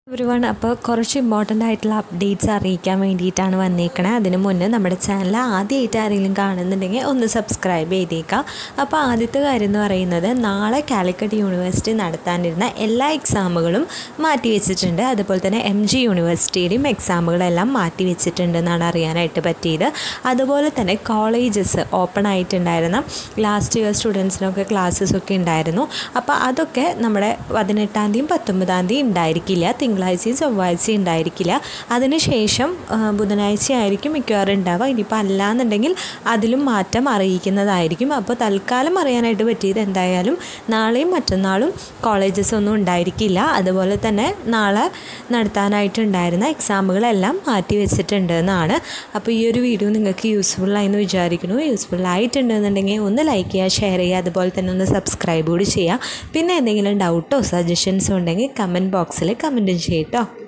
everyone അപ്പോൾ കുറച്ച് important ആയിട്ടുള്ള അപ്ഡേറ്റ്സ് അറിയിക്കാൻ വേണ്ടിയിട്ടാണ് വന്നേക്കണേ അതിന് മുന്നേ നമ്മുടെ ചാനൽ ആദ്യമായിട്ട് ആരെങ്കിലും കാണുന്നുണ്ടെങ്കിൽ ഒന്ന് സബ്സ്ക്രൈബ് ചെയ്തേക്കാം അപ്പോൾ ആദ്യത്തെ കാര്യം എന്ന് പറയുന്നത് നാളെ കാലിക്കറ്റ് യൂണിവേഴ്സിറ്റി നടത്താനിരുന്ന എല്ലാ എക്സാമുകളും മാറ്റി വെച്ചിട്ടുണ്ട് അതുപോലെ തന്നെ എം ജി യൂണിവേഴ്സിറ്റിയുടെയും എക്സാമുകളെല്ലാം മാറ്റി വെച്ചിട്ടുണ്ട് എന്നാണ് അറിയാനായിട്ട് പറ്റിയത് അതുപോലെ തന്നെ കോളേജസ് ഓപ്പൺ ആയിട്ടുണ്ടായിരുന്ന ലാസ്റ്റ് ഇയർ സ്റ്റുഡൻസിനൊക്കെ ക്ലാസ്സസ് ഒക്കെ ഉണ്ടായിരുന്നു അപ്പോൾ അതൊക്കെ നമ്മുടെ പതിനെട്ടാം തീയതിയും പത്തൊമ്പതാം തീയതി ഉണ്ടായിരിക്കില്ല തിങ്കളാഴ്ചയും ചൊവ്വാഴ്ചയും ഉണ്ടായിരിക്കില്ല അതിനുശേഷം ആ, ബുധനാഴ്ച ആയിരിക്കും മിക്കവാറും ഉണ്ടാവുക ഇനിയിപ്പോൾ അല്ലാന്നുണ്ടെങ്കിൽ അതിലും മാറ്റം അറിയിക്കുന്നതായിരിക്കും അപ്പോൾ തൽക്കാലം അറിയാനായിട്ട് പറ്റിയത് എന്തായാലും നാളെയും മറ്റന്നാളും കോളേജസ് ഒന്നും ഉണ്ടായിരിക്കില്ല അതുപോലെ തന്നെ നാളെ നടത്താനായിട്ടുണ്ടായിരുന്ന എക്സാമുകളെല്ലാം മാറ്റി വെച്ചിട്ടുണ്ട് എന്നാണ് അപ്പോൾ ഈ ഒരു വീഡിയോ നിങ്ങൾക്ക് യൂസ്ഫുള്ളായി എന്ന് വിചാരിക്കുന്നു യൂസ്ഫുൾ ആയിട്ടുണ്ടെന്നുണ്ടെങ്കിൽ ഒന്ന് ലൈക്ക് ചെയ്യുക ഷെയർ ചെയ്യുക അതുപോലെ തന്നെ ഒന്ന് സബ്സ്ക്രൈബ് കൂടി ചെയ്യുക പിന്നെ എന്തെങ്കിലും ഡൗട്ടോ സജഷൻസോ ഉണ്ടെങ്കിൽ കമൻറ്റ് ബോക്സിൽ കമൻറ്റും ചെയ്യട്ടോ